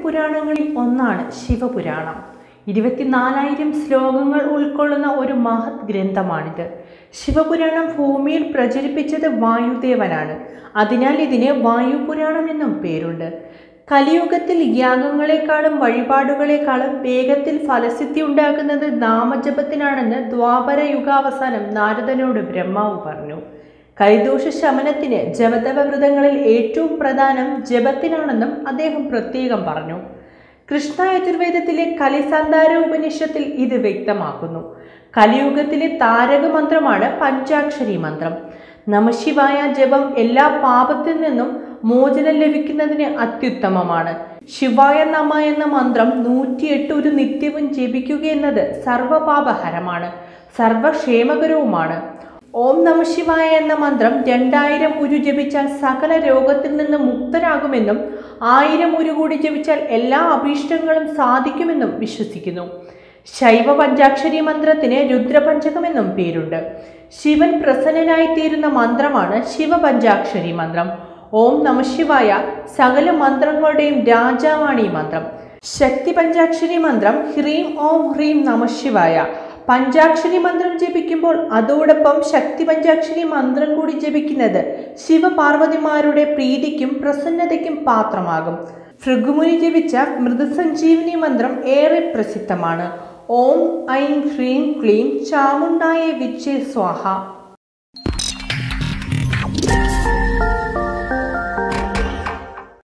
പുരാണങ്ങളിൽ ഒന്നാണ് ശിവപുരാണം ഇരുപത്തിനാലായിരം ശ്ലോകങ്ങൾ ഉൾക്കൊള്ളുന്ന ഒരു മഹത് ഗ്രന്ഥമാണിത് ശിവപുരാണം ഭൂമിയിൽ പ്രചരിപ്പിച്ചത് വായുദേവനാണ് അതിനാൽ ഇതിന് വായുപുരാണം എന്നും പേരുണ്ട് കലിയുഗത്തിൽ യാഗങ്ങളെക്കാളും വഴിപാടുകളെക്കാളും വേഗത്തിൽ ഫലസിദ്ധി ഉണ്ടാക്കുന്നത് നാമജപത്തിനാണെന്ന് ദ്വാപര യുഗാവസാനം നാരദനോട് ബ്രഹ്മാവ് പറഞ്ഞു കലിദോഷ ശമനത്തിന് ജപതപ വ്രതങ്ങളിൽ ഏറ്റവും പ്രധാനം ജപത്തിനാണെന്നും അദ്ദേഹം പ്രത്യേകം പറഞ്ഞു കൃഷ്ണ യജുർവേദത്തിലെ കലിസന്ധാര ഉപനിഷത്തിൽ ഇത് വ്യക്തമാക്കുന്നു കലിയുഗത്തിലെ താരക മന്ത്രമാണ് പഞ്ചാക്ഷരി മന്ത്രം നമശിവായ ജപം എല്ലാ പാപത്തിൽ നിന്നും മോചനം ലഭിക്കുന്നതിന് അത്യുത്തമമാണ് ശിവായ നമ എന്ന മന്ത്രം നൂറ്റിയെട്ട് ഒരു നിത്യവും ജപിക്കുക എന്നത് സർവപാപഹരമാണ് സർവക്ഷേമകരവുമാണ് ഓം നമ ശിവായ എന്ന മന്ത്രം രണ്ടായിരം ഉരു ജപിച്ചാൽ സകല രോഗത്തിൽ നിന്ന് മുക്തരാകുമെന്നും ആയിരം ഉരു കൂടി ജപിച്ചാൽ എല്ലാ അഭീഷ്ടങ്ങളും സാധിക്കുമെന്നും വിശ്വസിക്കുന്നു ശൈവ പഞ്ചാക്ഷരി മന്ത്രത്തിന് രുദ്രപഞ്ചകമെന്നും പേരുണ്ട് ശിവൻ പ്രസന്നനായിത്തീരുന്ന മന്ത്രമാണ് ശിവപഞ്ചാക്ഷരി മന്ത്രം ഓം നമശിവായ സകല മന്ത്രങ്ങളുടെയും രാജാവാണ് ഈ മന്ത്രം ശക്തി പഞ്ചാക്ഷരി മന്ത്രം ഹ്രീം ഓം ഹ്രീം നമശിവായ പഞ്ചാക്ഷരി മന്ത്രം ജപിക്കുമ്പോൾ അതോടൊപ്പം ശക്തി പഞ്ചാക്ഷരി മന്ത്രം കൂടി ജപിക്കുന്നത് ശിവപാർവതിമാരുടെ പ്രീതിക്കും പ്രസന്നതയ്ക്കും പാത്രമാകും ഭൃഗുമുനി ജപിച്ച മൃദുസഞ്ജീവനി മന്ത്രം ഏറെ പ്രസിദ്ധമാണ് ഓം ഐം ഹ്രീം ക്ലീം ചാമുണ്ടായ വിച്ചേ സ്വാഹ